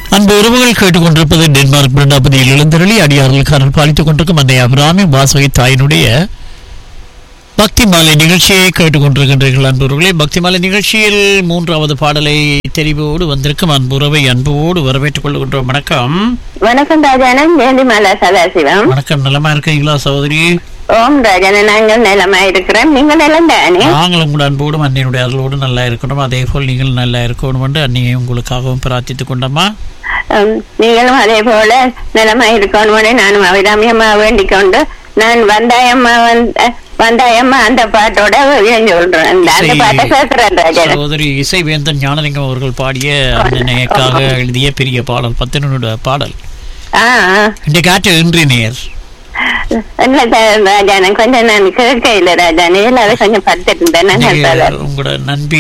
அன்பு உறவுகள் கேட்டுக்கொண்டிருப்பது டென்மார்க் பிருந்தாபதியில் எழுந்தருளி அடியார்கள் கரல் பாலித்துக் கொண்டிருக்கும் அன்னை அபிராமி வாசகி தாயினுடைய பக்தி மாலை நிகழ்ச்சியை கேட்டுக்கொண்டிருக்கின்றீர்கள் அன்புறவுகளே பக்தி மாலை நிகழ்ச்சியில் மூன்றாவது பாடலை தெரிவோடு வந்திருக்கும் அன்புறவை அன்போடு வரவேற்றுக் கொள்கின்றோம் வணக்கம் வணக்கம் ராஜானன் ஜெயந்திமாலா சதாசிவம் வணக்கம் நலமா இருக்கீங்களா சகோதரி ஓம் ராஜானன் நாங்கள் நிலமா இருக்கிறோம் நீங்க நிலம் தானே நாங்களும் கூட அன்போடும் அன்னையுடைய அருளோடு நல்லா இருக்கணும் அதே போல் நீங்கள் நல்லா இருக்கணும் என்று அன்னையை உங்களுக்காகவும் பிரார்த்தித்துக் கொண்டோமா உம், நீங்களும் அதே போல நிலமா இருக்கணும்னு நானும் அவிராமியம்மா வேண்டிக் கொண்டு நான் வந்தாயம்மா வந்த வந்தாயம்மா அந்த பாட்டோட விழுந்து சொல்றேன் அந்த அந்த இசை- பாட்டை கேட்கிறேன் ராஜானன் சகோதரி இசைவேந்தன் ஞானலிங்கம் அவர்கள் பாடிய அன்னைக்காக எழுதிய பெரிய பாடல் பத்து நிமிட பாடல் ஆ ஆ. இந்த காற்று இன்றி நேர் இல்ல த- ராஜானன் கொஞ்சம் நான் கேட்க இல்ல ராஜானே எல்லாரும் கொஞ்சம் படுத்துட்டு இருந்தேன் நான் இன்னைக்கு சொல்றேன். உங்களோட நண்பி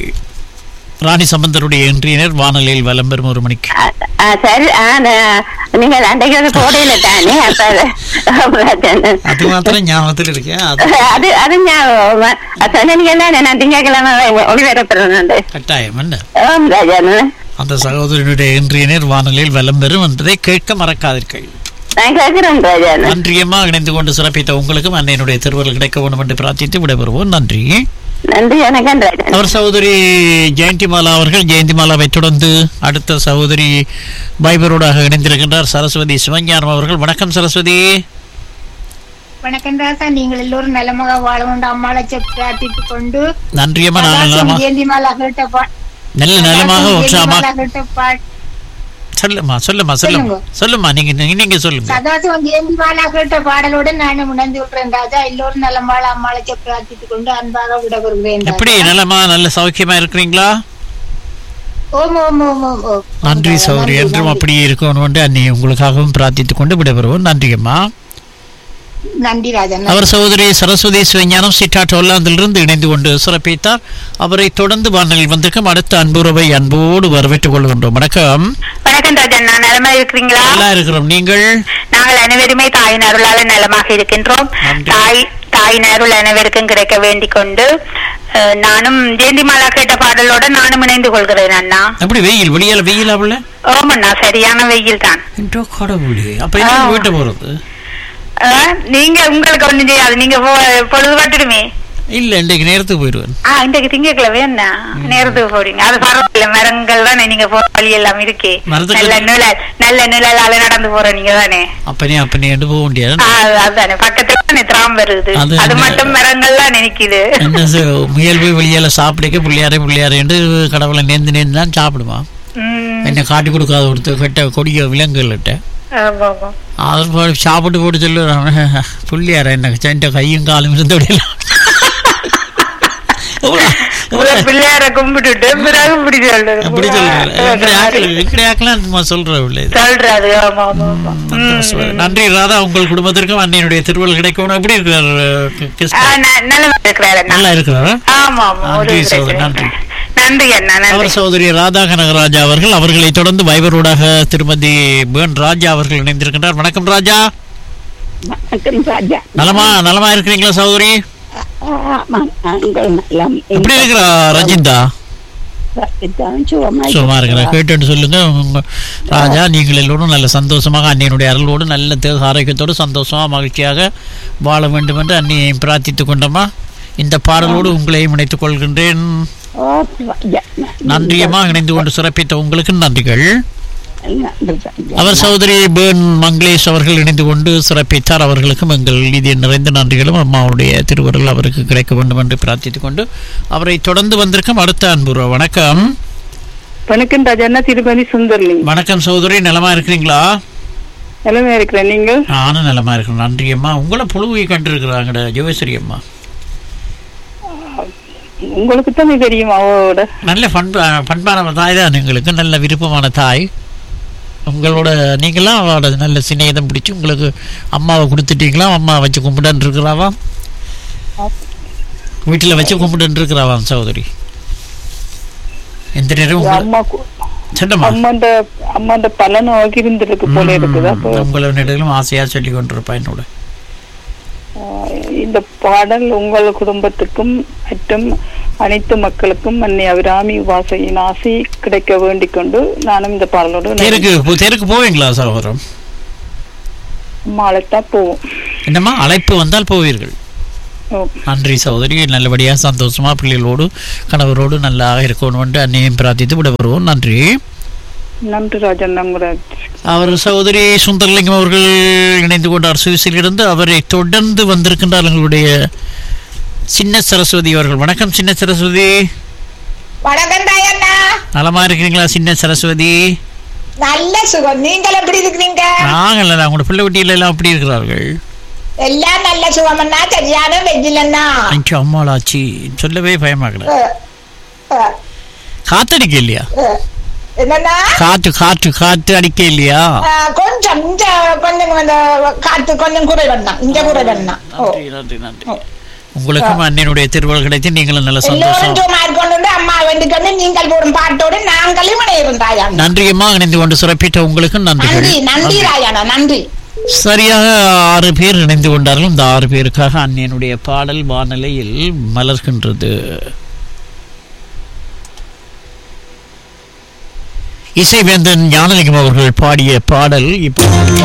ராணி சம்பந்தருடைய இன்றினர் வானொலியில் வலம் பெறும் ஒரு மணிக்கு ஆ, ஆ, சரி ஆ, நான் நீங்கள் அன்றைக்கு வந்து போடையில தானே அப்ப அது- ராஜானன் அது மாத்திரம் ஞாபகத்தில் இருக்கேன் அது அது அது ஞாபகம் அது சொன்னீங்கன்னா நான் திங்கக்கிழமை ஒளிபரப்புறேன் கட்டாயம் என்ன ஓம் ராஜானன் அந்த சகோதரனுடைய இன்றியனர் வானொலியில் வலம் பெறும் என்பதை கேட்க மறக்காதீர்கள் நான் கேட்கிறேன் ராஜானன் நன்றியம்மா இணைந்து கொண்டு சிறப்பித்த உங்களுக்கும் அன்னையினுடைய திருவருள் கிடைக்க வேண்டும் என்று பிரார்த்தித்து விடைபெறுவோம் நன்றி நன்றி வணக்கம் ராஜானன் அவர் சகோதரி ஜெயந்திமாலா அவர்கள் ஜெயந்திமாலாவை தொடர்ந்து அடுத்த சகோதரி பைபரோடாக இணைந்திருக்கின்றார் சரஸ்வதி சிவஞானம் அவர்கள் வணக்கம் சரஸ்வதி வணக்கம் ராசா நீங்கள் எல்லோரும் நலமாக வாழ வேண்டும் அம்மாளை பிரார்த்தித்துக் கொண்டு நன்றியம்மா நாங்கள் நலமா ஜெயந்திமாலா கேட்ட பா- நல்ல நலமாக உற்சாகமா ஜெயந்திமாலா கேட்ட பா- சொல்லுமா சொல்லுமா சொல்லுமா சொல்லுங்க. சொல்லுமா நீங்க நீங்க- நீங்க சொல்லுங்க சதாசிவம் ஜெயந்திமாலா கேட்ட பாடலோடு நானும் உணர்ந்து விடுறேன் ராஜா எல்லோரும் நலம் வாழ அம்மாளை பிரார்த்தித்துக் கொண்டு அன்பாக விடப்படுகிறேன் ராஜா. எப்படி நலமா நல்ல சௌக்கியமா இருக்கிறீங்களா ஓம் ஓம் ஓம் ஓம் ஓம் நன்றி சௌரி என்றும் அப்படியே இருக்கணும் என்று அன்னை உங்களுக்காகவும் பிரார்த்தித்துக் கொண்டு விடைபெறுவோம் நன்றியம்மா நன்றி ராஜா அவர் சகோதரி சரஸ்வதி சிவஞானம் சிட்டாட் ஒல்லாந்திலிருந்து இணைந்து கொண்டு சிறப்பித்தார் அவரை தொடர்ந்து வானலில் வந்திருக்கும் அடுத்த அன்புறவை அன்போடு வரவேற்றுக் கொள்கின்றோம் வணக்கம் வணக்கம் ராஜன் நான் நலமா இருக்கிறீங்களா நல்லா இருக்கிறோம் நீங்கள் நாங்கள் அனைவருமே தாயின் அருளால நலமாக இருக்கின்றோம் நன்றி. தாய் தாயின் அருள் அனைவருக்கும் கிடைக்க வேண்டிக் கொண்டு அஹ், நானும் ஜெயந்திமாலா கேட்ட பாடலோட நானும் இணைந்து கொள்கிறேன் அண்ணா எப்படி வெயில் வெளியால வெயில் அவள ஓமண்ணா சரியான வெயில் தான் என்றோ கடவுளே அப்ப என்ன ஆ. வீட்டை போறது அஹ், நீங்க உங்களுக்கு ஒண்ணும் செய்யாது நீங்க போ- பொழுது பட்டுடுமே இல்ல இன்றைக்கு நேரத்துக்கு போயிடுவேன் ஆ இன்றைக்கு திங்கக்கிழமை என்ன நேரத்துக்கு போறீங்க அது பரவாயில்ல மரங்கள் தானே நீங்க போற வழி எல்லாம் இருக்கே மரத்துக்கு- நல்ல நிழல் நல்ல நிழலால நடந்து போற நீங்க தானே அப்பனே அப்பனே என்று போக முடியாது ஆ, அதுதானே பக்கத்துல தானே திராம் வருது அது அது என்ன- மட்டும் மரங்கள் தான் நினைக்குது என்ன செ- முயல் போய் வெளியால சாப்பிடுக்க பிள்ளையாரே பிள்ளையாரே என்று கடவுளை நேர்ந்து நேர்ந்து தான் சாப்பிடுமா ம், என்ன காட்டி கொடுக்காத ஒருத்தர் கெட்ட கொடிய விலங்குகள்கிட்ட ஆமா, ஆமா. அது போய் சாப்பிட்டு போட்டு சொல்லுறான் புள்ளியார என்ன சென்ற கையும் காலும் இருந்தோடையெல்லாம் முதல்ல பிள்ளையார கும்பிட்டுட்டு பிறகு இப்படி சொல்றது அப்படி சொல்றேன் சொல்ற பிள்ளை இது. சொல்றாரு ஆமா ஆமா ஆமா ம். நன்றி ராதா உங்கள் குடும்பத்திற்கும் அன்னையினுடைய திருவள்ளுவர் கிடைக்கணும் எப்படி இருக்கிறார் ஆ, கிருஷ்ணா? ந- நல்லா இருக்கிறாரு அண்ணா நல்லா இருக்கிறாரா ஆமா ஆமா ஒரு நன்றி பிரச்சனை சகோதரி, இல்லை. நன்றி. நன்றி அண்ணா நன்றி அவர் சகோதரி ராதா கனகராஜா அவர்கள் அவர்களை தொடர்ந்து வைபரோடாக திருமதி பேன் ராஜா அவர்கள் இணைந்திருக்கின்றார் வணக்கம் ராஜா வணக்கம் ராஜா நலமா நலமா இருக்கிறீங்களா சகோதரி ஆமாம் நாங்கள் நலம் எப்படி இருக்கிறா ரஜிந்தா இதான் சுகமா சும்மா இருக்கிற கேட்டுன்னு சொல்லுங்க உங்க ராஜா நீங்கள் எல்லோரும் நல்ல சந்தோஷமாக அன்னையனுடைய அருளோடு நல்ல தேக ஆரோக்கியத்தோடு சந்தோஷமாக மகிழ்ச்சியாக வாழ வேண்டும் என்று அன்னையை பிரார்த்தித்துக் கொண்டோமா இந்த பாடலோடு உங்களையும் இணைத்துக் கொள்கின்றேன் ஓ, ராஜா. நன்றியமா இணைந்து கொண்டு சிறப்பித்த உங்களுக்கு நன்றிகள் நன்றி ராஜா. அவர் சகோதரி பேர்ன் மங்களேஷ் அவர்கள் இணைந்து கொண்டு சிறப்பித்தார் அவர்களுக்கும் எங்கள் இது நிறைந்த நன்றிகளும் அம்மாவுடைய திருவருள் அவருக்கு கிடைக்க வேண்டும் என்று பிரார்த்தித்துக் கொண்டு அவரை தொடர்ந்து வந்திருக்கும் அடுத்த அன்புற வணக்கம் வணக்கம் ராஜா நான் திருமதி சுந்தர்லிங் வணக்கம் சகோதரி நலமா இருக்கிறீங்களா நிலமே இருக்கிறேன் நீங்கள் நானும் நலமா இருக்கேன் நன்றி அம்மா உங்களை புழுவை கண்டிருக்கிறாங்கட ஜோகேஸ்வரி அம்மா உங்களுக்கு தான் தெரியும் அவரோட நல்ல பண்பு பண்பான தாய் தான் எங்களுக்கு நல்ல விருப்பமான தாய் உங்களோட நீங்களாம் அவளோட நல்ல சிநேகிதம் பிடிச்சி உங்களுக்கு அம்மாவை கொடுத்துட்டீங்களா அம்மா வச்சு கும்பிட்டு இருக்கிறாவா வீட்டில் வச்சு கும்பிட்டு இருக்கிறாவாம் சகோதரி எந்த நேரம் உங்களை அம்மா கு- சொல்லுமா அம்மாண்ட அம்மாண்ட பல நோக்கி இருந்திருக்கு போல இருக்குது அப்போ உங்களை நெடுகளும் ஆசையாக சொல்லி கொண்டிருப்பா என்னோட ஆஹ், இந்த பாடல் உங்கள் குடும்பத்துக்கும் மற்றும் அனைத்து மக்களுக்கும் அன்னை அபிராமி வாசையின் ஆசி கிடைக்க வேண்டிக் கொண்டு நானும் இந்த பாடலோடு தேருக்கு தேருக்கு போவீங்களா சகோதரம் மாலைத்தான் போவோம் என்னம்மா அழைப்பு வந்தால் போவீர்கள் ஓ, நன்றி சகோதரி நல்லபடியாக சந்தோஷமா பிள்ளைகளோடு கணவரோடு நல்லா இருக்கணும் என்று அன்னையும் பிரார்த்தித்து விட வருவோம் நன்றி நன்றி ராஜன் நம்மளோட அவர் சகோதரி சுந்தரலிங்கம் அவர்கள் இணைந்து கொண்டார் சுவிஸில் இருந்து அவரை தொடர்ந்து வந்திருக்கின்றார் எங்களுடைய சின்ன சரஸ்வதி அவர்கள் வணக்கம் சின்ன சரஸ்வதி வணக்கம் தாயண்ணா நலமா இருக்கிறீங்களா சின்ன சரஸ்வதி நல்ல சுகம் நீங்கள் எப்படி இருக்கிறீங்க நாங்கள் உங்களோட பிள்ளை குட்டியில எல்லாம் அப்படி இருக்கிறார்கள் எல்லாம் நல்ல சுகமண்ணா சரியான வெஜிலண்ணா அஞ்சு அம்மாளாச்சி சொல்லவே பயமாகல அஹ், அஹ், காத்தடிக்க இல்லையா அஹ். என்னண்ணா காற்று காற்று காற்று அடிக்க இல்லையா அஹ், கொஞ்சம் இந்த கொஞ்சம் இந்த காத்து கொஞ்சம் குறைவண்ணா இந்த குறைவண்ணா ஓ நன்றி நன்றி நன்றி உங்களுக்கும் அண்ணனுடைய திருவள் கிடைத்து நீங்களும் நல்ல எல்லோரும் சந்தோஷம் சும்மா இருக்கொண்டு அம்மா வேண்டிக்கொண்டு நீங்கள் போடும் பாட்டோடு நாங்களும் இணையிறோம் ராயாண்ணா நன்றியம்மா இணைந்து கொண்டு சிறப்பித்த உங்களுக்கும் நன்றி நன்றிகள் நன்றி ராயாண்ணா நன்றி சரியாக ஆறு பேர் இணைந்து கொண்டார்கள் இந்த ஆறு பேருக்காக அண்ணனுடைய பாடல் வானிலையில் மலர்கின்றது இசைவேந்தன் ஞானலிங்கம் அவர்கள் பாடிய பாடல் இப்போ